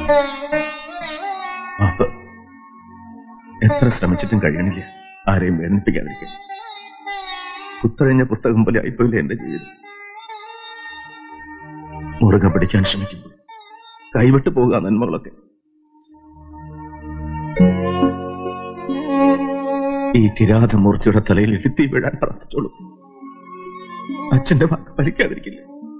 മാപ്പ് എത്ര ശ്രമിച്ചിട്ടും കഴിയണില്ല ആരെയും വേദനിപ്പിക്കാതിരിക്കാൻ കുത്തഴിഞ്ഞ പുസ്തകം പോലെ ആയിപ്പോയില്ല എന്റെ ജീവിതം മുറുകെ പിടിക്കാൻ ശ്രമിക്കുമ്പോൾ കൈവിട്ടു പോകുക നന്മകളൊക്കെ ഈ കിരാതമൂർത്തിയുടെ തലയിൽ എഴുത്തി വീഴാൻ പ്രാർത്ഥിച്ചോളൂ അച്ഛന്റെ വാക്ക് ഫലിക്കാതിരിക്കില്ല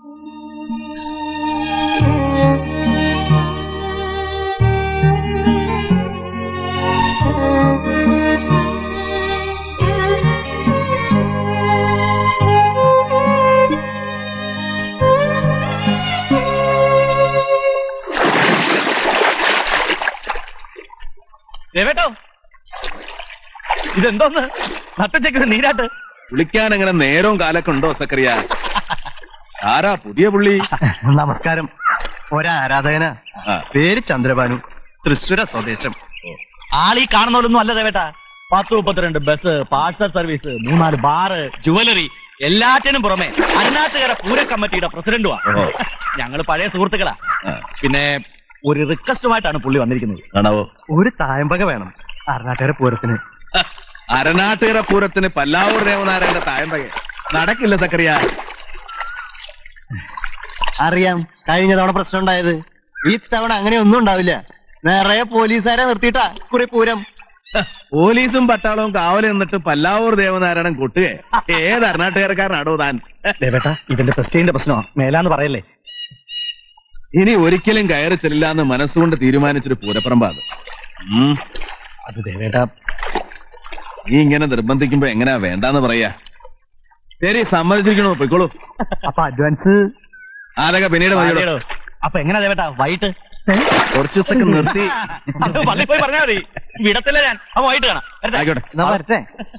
ദേവേട്ടോ ഇതെന്തോന്ന് നട്ടുച്ചയ്ക്ക് നീരാട്ട് കുളിക്കാൻ അങ്ങനെ നേരവും കാലൊക്കെ ഉണ്ടോ സക്കറിയ ആരാ പുതിയ പുള്ളി നമസ്കാരം ഒരാരാധകന ആ. പേര് ചന്ദ്രഭാനു തൃശ്ശൂര സ്വദേശം ആളീ കാണുന്നവരൊന്നും അല്ല ദേവേട്ടാ പത്ത് മുപ്പത്തിരണ്ട് ബസ് പാഴ്സൽ സർവീസ് മൂന്നാല് ബാറ് ജുവലറി എല്ലാറ്റിനും പുറമെ അന്നാട്ടുകര പൂര കമ്മിറ്റിയുടെ പ്രസിഡന്റുമാ ഓ. ഞങ്ങള് പഴയ സുഹൃത്തുക്കളാ ആ. പിന്നെ ഒരു റിക്വസ്റ്റുമായിട്ടാണ് പുള്ളി വന്നിരിക്കുന്നത് ആണാവോ ഒരു തായമ്പക വേണം അരുണാട്ടുകര പൂരത്തിന് അരനാട്ടുകര പൂരത്തിന് പല്ലാവൂർ ദേവനാരായണന്റെ തായമ്പകെ നടക്കില്ല സക്കറിയ അറിയാം കഴിഞ്ഞ തവണ പ്രശ്നം ഉണ്ടായത് ഈ തവണ അങ്ങനെ ഒന്നും ഉണ്ടാവില്ല നിറയെ പോലീസുകാരെ നിർത്തിയിട്ടാ കുറി പൂരം പോലീസും പട്ടാളവും കാവല് നിന്നിട്ട് പല്ലാവൂർ ദേവനാരായണൻ കൊട്ടുകെ ഏത് അരനാട്ടുകാരക്കാരനാടോ താൻ ദേവേട്ട ഇതിന്റെ പ്രസ്റ്റേജിന്റെ പ്രശ്നമാ മേലാന്ന് പറയല്ലേ ഇനി ഒരിക്കലും കയറി ചെല്ലില്ല എന്ന് മനസ്സുകൊണ്ട് തീരുമാനിച്ചൊരു പൂരപ്പറമ്പാ അത് ഉം. അത് ദേവേട്ട നീ ഇങ്ങനെ നിർബന്ധിക്കുമ്പോ എങ്ങനെയാ വേണ്ടാന്ന് പറയാ ശരി സമ്മതിച്ചിരിക്കണോ പൊയ്ക്കോളൂ അപ്പൊ അഡ്വാൻസ് അതൊക്കെ പിന്നീട് മതിയോ അപ്പൊ എങ്ങനെയാ ദേവേട്ട വൈകിട്ട് കുറച്ചു ദിവസത്തേക്ക് നിർത്തി പള്ളി പോയി പറഞ്ഞാ മതി വിടത്തില്ല ഞാൻ അപ്പൊ വൈകിട്ട് കാണാം വരട്ടെ? ആയിക്കോട്ടെ വരട്ടെ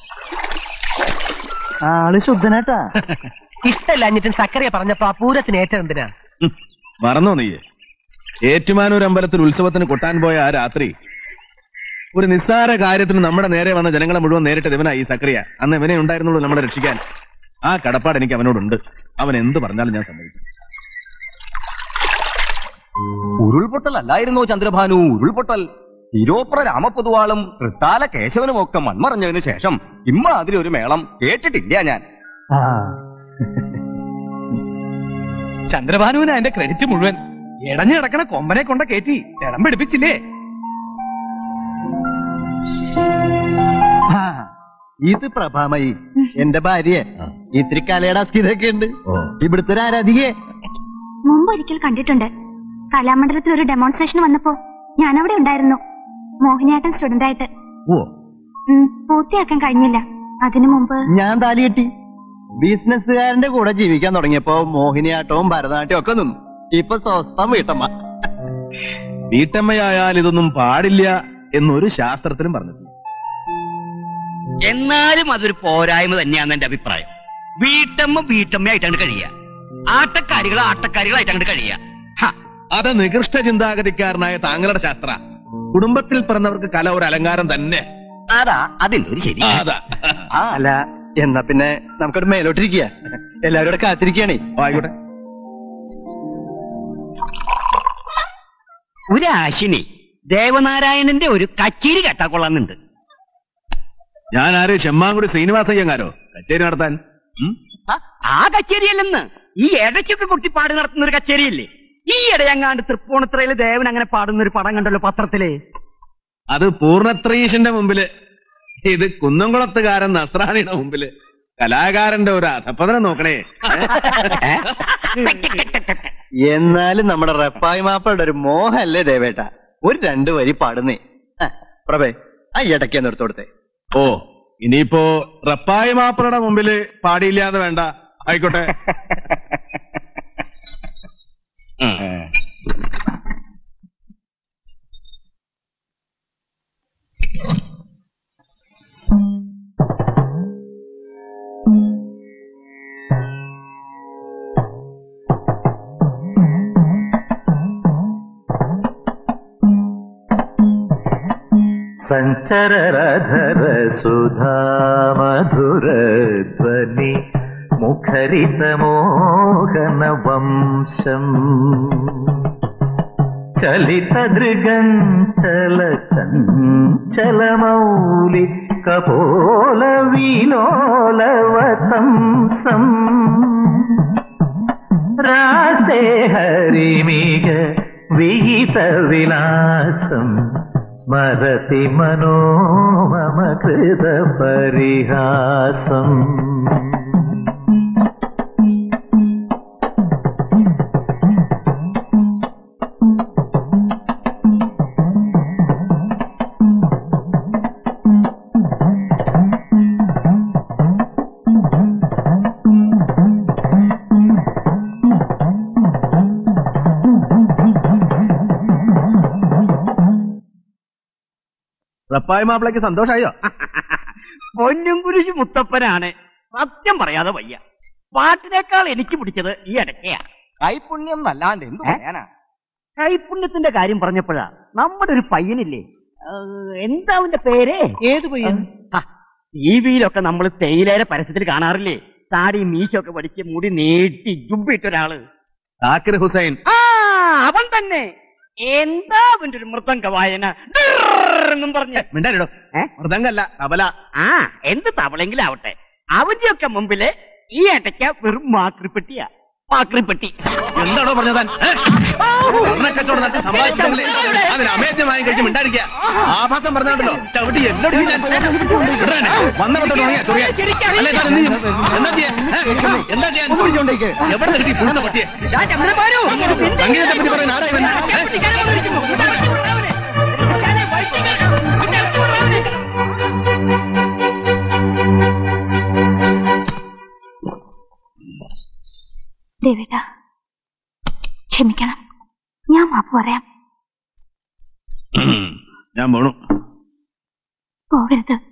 ആള് ശുദ്ധനാട്ടാ ഇഷ്ടമല്ല സക്കറിയ പറഞ്ഞപ്പോ ആ പൂരത്തിന് ഏറ്റെന്തിനാ ഉം. മറന്നോ നീ ഏറ്റുമാനൂർ അമ്പലത്തിൽ ഉത്സവത്തിന് കൊട്ടാൻ പോയ ആ രാത്രി ഒരു നിസ്സാര കാര്യത്തിന് നമ്മുടെ നേരെ വന്ന ജനങ്ങളെ മുഴുവൻ നേരിട്ട് ഇവനാ ഈ സക്രിയ അന്ന് ഇവനെ ഉണ്ടായിരുന്നുള്ളൂ നമ്മളെ രക്ഷിക്കാൻ ആ കടപ്പാട് എനിക്ക് അവനോടുണ്ട് അവൻ എന്ത് പറഞ്ഞാലും ഞാൻ സമ്മതിക്കും ഉരുൾപൊട്ടൽ അല്ലായിരുന്നോ ചന്ദ്രഭാനു ഉരുൾപൊട്ടൽ തിരോപ്ര രാമപൊതുവാളും തൃത്താല കേശവനും ഒക്കെ മൺമറഞ്ഞതിന് ശേഷം ഇമ്മാതിരി ഒരു മേളം കേട്ടിട്ടില്ല ഞാൻ ചന്ദ്രഭാനുവിന് അതിന്റെ ക്രെഡിറ്റ് മുഴുവൻ ഇടഞ്ഞു കിടക്കണ കൊമ്പനെ കൊണ്ട കയറ്റി ഇടം പിടിപ്പിച്ചില്ലേ ആ, ഇത് പ്രഭാമയി എന്റെ ഭാര്യ ഇത്തിരി കലയുടെ ഇതൊക്കെ ഉണ്ട് ഇവിടുത്തെ ഒരു ആരാധികയെ മുമ്പ് ഒരിക്കൽ കണ്ടിട്ടുണ്ട് കലാമണ്ഡലത്തിൽ ഒരു ഡെമോൺസ്ട്രേഷൻ വന്നപ്പോ ഞാൻ അവിടെ ഉണ്ടായിരുന്നു മോഹിനിയാട്ടം സ്റ്റുഡന്റ് ആയിട്ട് ഓ ഉം, പൂർത്തിയാക്കാൻ കഴിഞ്ഞില്ല അതിനു മുമ്പ് ഞാൻ താലി കെട്ടി ബിസിനസ്സുകാരന്റെ കൂടെ ജീവിക്കാൻ തുടങ്ങിയപ്പോ മോഹിനിയാട്ടവും ഭരതനാട്യവും ഒക്കെ നിന്നു ഇപ്പൊ സ്വസ്ഥം വീട്ടമ്മ വീട്ടമ്മയായാൽ ഇതൊന്നും പാടില്ല എന്നൊരു ശാസ്ത്രത്തിലും പറഞ്ഞിട്ടില്ല എന്നാലും അതൊരു പോരായ്മ തന്നെയാണ് എന്റെ അഭിപ്രായം വീട്ടമ്മ വീട്ടമ്മയായിട്ടാണ് കഴിയുക ആട്ടക്കാരികൾ ആട്ടക്കാരികളായിട്ടാണ് കഴിയുക ഹ, അത് നികൃഷ്ട ചിന്താഗതിക്കാരനായ താങ്കളുടെ ശാസ്ത്ര കുടുംബത്തിൽ പിറന്നവർക്ക് കല ഒരു അലങ്കാരം തന്നെ അതാ അതിനൊരു ശരി ആ, അതാ ആ അല്ല എന്നാ പിന്നെ നമുക്കവിടെ മേലോട്ടിരിക്കുക എല്ലാവരും ഇവിടെ കാത്തിരിക്കുകയാണേ ഓ, ആയിക്കോട്ടെ ഒരു ആശിനി ദേവനാരായണന്റെ ഒരു കച്ചേരി കേട്ടാ കൊള്ളാന്നുണ്ട് ഞാൻ ആര് ചെമ്മാങ്കുടി ശ്രീനിവാസയ്യങ്കാരോ കച്ചേരി നടത്താൻ ഉം? ആ, ആ കച്ചേരിയല്ലെന്ന് ഈ ഇടയ്ക്കൊക്കെ കുട്ടിപ്പാട് നടത്തുന്ന ഒരു കച്ചേരിയില്ലേ ഈ ഇടയങ്ങാണ്ട് തൃപ്പൂണിത്രയില് ദേവൻ അങ്ങനെ പാടുന്ന ഒരു പടം കണ്ടല്ലോ പത്രത്തില് അത് പൂർണ്ണത്രീശന്റെ മുമ്പില് ഇത് കുന്നംകുളത്തുകാരൻ നസ്രാണിയുടെ മുമ്പില് കലാകാരന്റെ ഒരു അധപ്പതനം നോക്കണേ എന്നാലും നമ്മുടെ റപ്പായി മാപ്പയുടെ ഒരു മോഹല്ലേ ദേവേട്ട ഒരു രണ്ടു വരി പാടുന്നേ ആ, പ്രഭേ ആ ഇടയ്ക്ക് നിർത്തി കൊടുത്തേ ഓ ഇനിയിപ്പോ റപ്പായി മാപ്പറയുടെ മുമ്പില് പാടിയില്ലാതെ വേണ്ട ആയിക്കോട്ടെ സഞ്ചരരധര സുധാമധുരധ്വനി മുഖരിതമോഹന വംശം ചലിതദൃഗഞ്ചല ചഞ്ചലമൗലി കപോല വിലോലവതംസം രാസേ ഹരിമിക വിഹിത വിലാസം സ്മരതി മനോമമ കൃത പരിഹാസം റപ്പായ മാപ്പിളയ്ക്ക് സന്തോഷമായോ പൊന്നും കുരിശ് മുത്തപ്പനാണ് സത്യം പറയാതെ വയ്യ പാട്ടിനേക്കാൾ എനിക്ക് പിടിച്ചത് ഈ ഇടയ്ക്കയാ കൈപുണ്യം നല്ലാണ്ട് എന്ത് പറയാനാ കൈപുണ്യത്തിന്റെ കാര്യം പറഞ്ഞപ്പോഴാ നമ്മുടെ ഒരു പയ്യനില്ലേ ആ, എന്താ അവന്റെ പേര് ഏത് പയ്യൻ ടി വിയിലൊക്കെ നമ്മൾ തേയിലേരെ പരസ്യത്തിൽ കാണാറില്ലേ താടി മീശൊക്കെ പഠിച്ച് മുടി നീട്ടി ജുബിട്ട ഒരാള് സാക്കിർ ഹുസൈൻ ആ അവൻ തന്നെ എന്താ അവന്റെ ഒരു മൃദംഗ വായന ഡിർ എന്നും പറഞ്ഞ് മിണ്ടാരിടോ ഏ? മൃദംഗല്ല തബല ആ എന്ത് തവളെങ്കിലും ആവട്ടെ അവന്റെയൊക്കെ മുമ്പില് ഈ ഏട്ടയ്ക്ക വെറും മാക്രിപ്പെട്ടിയാ മാക്രിപ്പെട്ടി എന്താണോ പറഞ്ഞതാൻ കച്ചവടം നടത്തി സമ്പാദിച്ചിട്ടില്ലേ അതിന് അമേദ്യമായി കഴിച്ച് മിണ്ടാടിക്കുക ആഭാസം പറഞ്ഞാണ്ടല്ലോ ചവിട്ടി എന്നോട് ഞാൻ ഇടണേ. വന്ന പത്തോട്ട് തുടങ്ങിയ ചൊറിയാൻ അല്ലേ താൻ എന്ത് ചെയ്യും? എന്താ ചെയ്യാ ഏ? എന്താ ചെയ്യാൻ എവിടെ നിർത്തി പുഴുത്ത പറ്റിയെ സംഗീതത്തെ പറ്റി പറയാൻ ആരായി വന്നെ ഏ? ദേവേട്ട ക്ഷമിക്കണം ഞാൻ മാപ്പ് പറയാം ഞാൻ പോണു പോകരുത്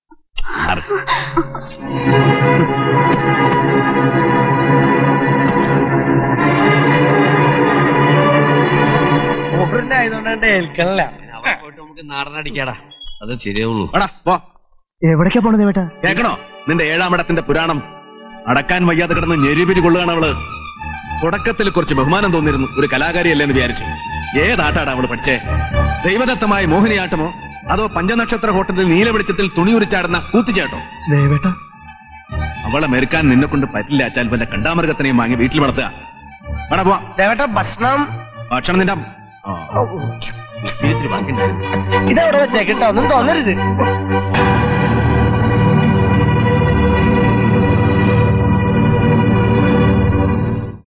ആയതുകൊണ്ട് ഏൽക്കണില്ല പോയിട്ട് നമുക്ക് നാടനടിക്കാടാ അത് ശരിയാവുള്ളൂ എടാ പോ എവിടേക്കാ പോണത് ദേവേട്ടാ കേക്കണോ നിന്റെ ഏഴാമിടത്തിന്റെ പുരാണം അടക്കാൻ വയ്യാതെ കിടന്ന് ഞെരിപിരി കൊള്ളുകയാണ് അവള് തുടക്കത്തിൽ കുറച്ച് ബഹുമാനം തോന്നിയിരുന്നു ഒരു കലാകാരിയല്ലേ എന്ന് വിചാരിച്ചു ഏതാട്ടാണ് അവള് പഠിച്ചേ ദൈവദത്തമായ മോഹിനിയാട്ടമോ അതോ പഞ്ചനക്ഷത്ര ഹോട്ടലിൽ നീലവെളിച്ചത്തിൽ തുണി ഉരിച്ചാടുന്ന കൂത്തിച്ചാട്ടോ ദേവേട്ടാ അവളെ മെരുക്കാൻ നിന്നെ കൊണ്ട് പറ്റില്ല അച്ചാൽ വല്ല കണ്ടാമൃഗത്തിനെയും വാങ്ങി വീട്ടിൽ വളർത്തുക വേടാ പോവാ ദേവേട്ടാ ഭക്ഷണം ഭക്ഷണം നിന്റെ ആ. ഇത്തിരി ബാക്കിയുണ്ടായിരുന്നു. ഇതവിടെ വെച്ചേക്കട്ടോ ഒന്നും തോന്നരുത്